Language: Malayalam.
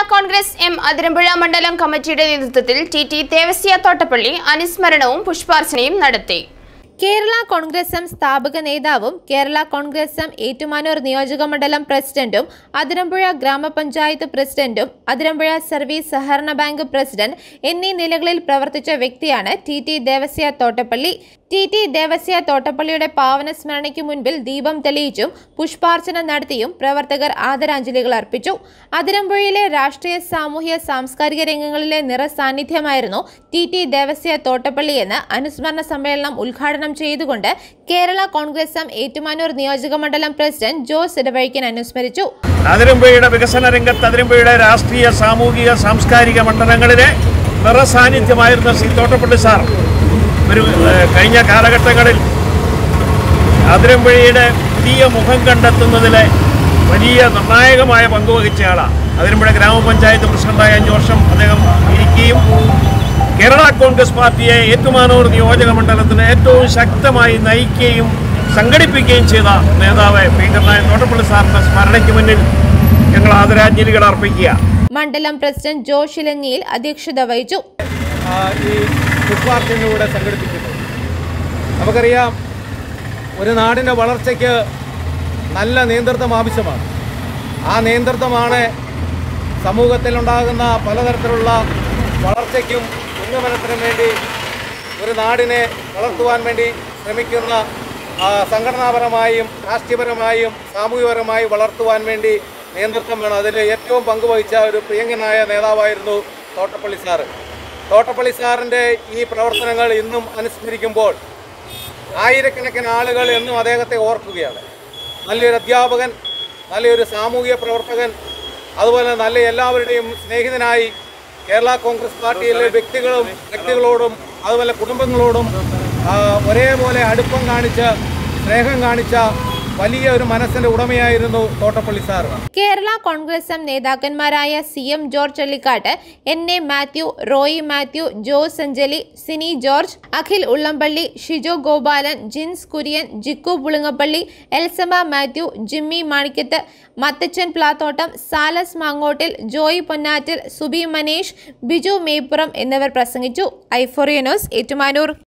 കോൺഗ്രസ് എം അതിരമ്പുഴ മണ്ഡലം കമ്മിറ്റിയുടെ നേതൃത്വത്തിൽ ടി ടി ദേവസ്യ തോട്ടപ്പള്ളി അനുസ്മരണവും പുഷ്പാർച്ചനയും നടത്തി കേരള കോൺഗ്രസ് എം സ്ഥാപക നേതാവും കേരള കോൺഗ്രസ് എം ഏറ്റുമാനൂർ നിയോജക മണ്ഡലം പ്രസിഡന്റും അതിരമ്പുഴ ഗ്രാമപഞ്ചായത്ത് പ്രസിഡന്റും അതിരമ്പുഴ സർവീസ് സഹകരണ ബാങ്ക് പ്രസിഡന്റ് എന്നീ നിലകളിൽ പ്രവർത്തിച്ച വ്യക്തിയാണ് T T Devasya Thottappally T T Devasya തോട്ടപ്പള്ളിയുടെ പാവന സ്മരണയ്ക്ക് മുൻപിൽ ദീപം തെളിയിച്ചും പുഷ്പാർച്ചന നടത്തിയും പ്രവർത്തകർ ആദരാഞ്ജലികൾ അർപ്പിച്ചു അതിരമ്പുഴയിലെ രാഷ്ട്രീയ സാമൂഹ്യ സാംസ്കാരിക രംഗങ്ങളിലെ നിറസാന്നിധ്യമായിരുന്നു ടി ടി ദേവസ്യ തോട്ടപ്പള്ളിയെന്ന് അനുസ്മരണ സമ്മേളനം ഉദ്ഘാടനം ചെയ്തുകൊണ്ട് കേരള കോൺഗ്രസ് എം ഏറ്റുമാനൂർ നിയോജക മണ്ഡലം പ്രസിഡന്റ് ജോസ് ഇടവഴിക്കൻ അനുസ്മരിച്ചു അതിരമ്പുഴയുടെ വികസന രംഗത്ത് അതിരമ്പുഴയുടെ രാഷ്ട്രീയ സാമൂഹിക സാംസ്കാരിക മണ്ഡലങ്ങളിലെ നിറസാന്നിധ്യമായിരുന്ന ശ്രീ തോട്ടപ്പള്ളി സാർ ഒരു ഏഹ്, കഴിഞ്ഞ കാലഘട്ടങ്ങളിൽ അതിരമ്പുഴയുടെ പുതിയ മുഖം കണ്ടെത്തുന്നതിലെ വലിയ നിർണായകമായ പങ്ക് വഹിച്ച ആളാണ് അതിരമ്പുഴ ഗ്രാമപഞ്ചായത്ത് പ്രസിഡന്റായ അഞ്ച് വർഷം അദ്ദേഹം ഇരിക്കുകയും കേരള കോൺഗ്രസ് പാർട്ടിയെ ഏറ്റുമാനൂർ നിയോജക മണ്ഡലത്തിന് ഏറ്റവും ശക്തമായി നയിക്കുകയും സംഘടിപ്പിക്കുകയും ചെയ്ത നേതാവ് ഭീകരനായ തോട്ടപ്പള്ളി സാറിന്റെ സ്മരണയ്ക്ക് മുന്നിൽ ഞങ്ങൾ ആദരാഞ്ജലികൾ അർപ്പിക്കുക മണ്ഡലം പ്രസിഡന്റ് ജോഷ് ഇലഞ്ഞിയിൽ അധ്യക്ഷത വഹിച്ചു ആ, ഈ പുഷ്പാർച്ചനയിലൂടെ സംഘടിപ്പിക്കുന്നത് നമുക്കറിയാം ഒരു നാടിൻ്റെ വളർച്ചയ്ക്ക് നല്ല നേതൃത്വം ആവശ്യമാണ് ആ നേതൃത്വമാണ് സമൂഹത്തിലുണ്ടാകുന്ന പലതരത്തിലുള്ള വളർച്ചയ്ക്കും ഉന്നമനത്തിനും വേണ്ടി ഒരു നാടിനെ വളർത്തുവാൻ വേണ്ടി ശ്രമിക്കുന്ന ആ, സംഘടനാപരമായും രാഷ്ട്രീയപരമായും സാമൂഹികപരമായും വളർത്തുവാൻ വേണ്ടി നേതൃത്വം വേണം അതിൽ ഏറ്റവും പങ്കുവഹിച്ച ഒരു പ്രിയങ്കനായ നേതാവായിരുന്നു തോട്ടപ്പള്ളി സാറ് തോട്ടപ്പള്ളി സാറിൻ്റെ ഈ പ്രവർത്തനങ്ങൾ ഇന്നും അനുസ്മരിക്കുമ്പോൾ ആയിരക്കണക്കിന് ആളുകൾ എന്നും അദ്ദേഹത്തെ ഓർക്കുകയാണ് നല്ലൊരു അധ്യാപകൻ നല്ലൊരു സാമൂഹിക പ്രവർത്തകൻ അതുപോലെ നല്ല എല്ലാവരുടെയും സ്നേഹിതനായി കേരള കോൺഗ്രസ് പാർട്ടിയിലെ വ്യക്തികളും വ്യക്തികളോടും അതുപോലെ കുടുംബങ്ങളോടും ആ, ഒരേപോലെ അടുപ്പം കാണിച്ച് സ്നേഹം കാണിച്ച വലിയ ഒരു മനസ്സിൻ്റെ ഉടമയായിരുന്നു തോട്ടപ്പള്ളി സാർ കേരള കോൺഗ്രസ് എം നേതാക്കന്മാരായ C M George Challikkattu N A Mathew Roy Mathew Jose Anjali Sini George Akhil Ullampally Shijo Gopalan Jins Kurian Jikku Pulungappally Elsamma Mathew Jimmy Manikkath Mathachan Plathottam Salas Mangottil Joy Ponnattil Subi Manish Biju Meppuram എന്നിവർ പ്രസംഗിച്ചു ഐഫോറിയനോസ് ഏറ്റുമാനൂർ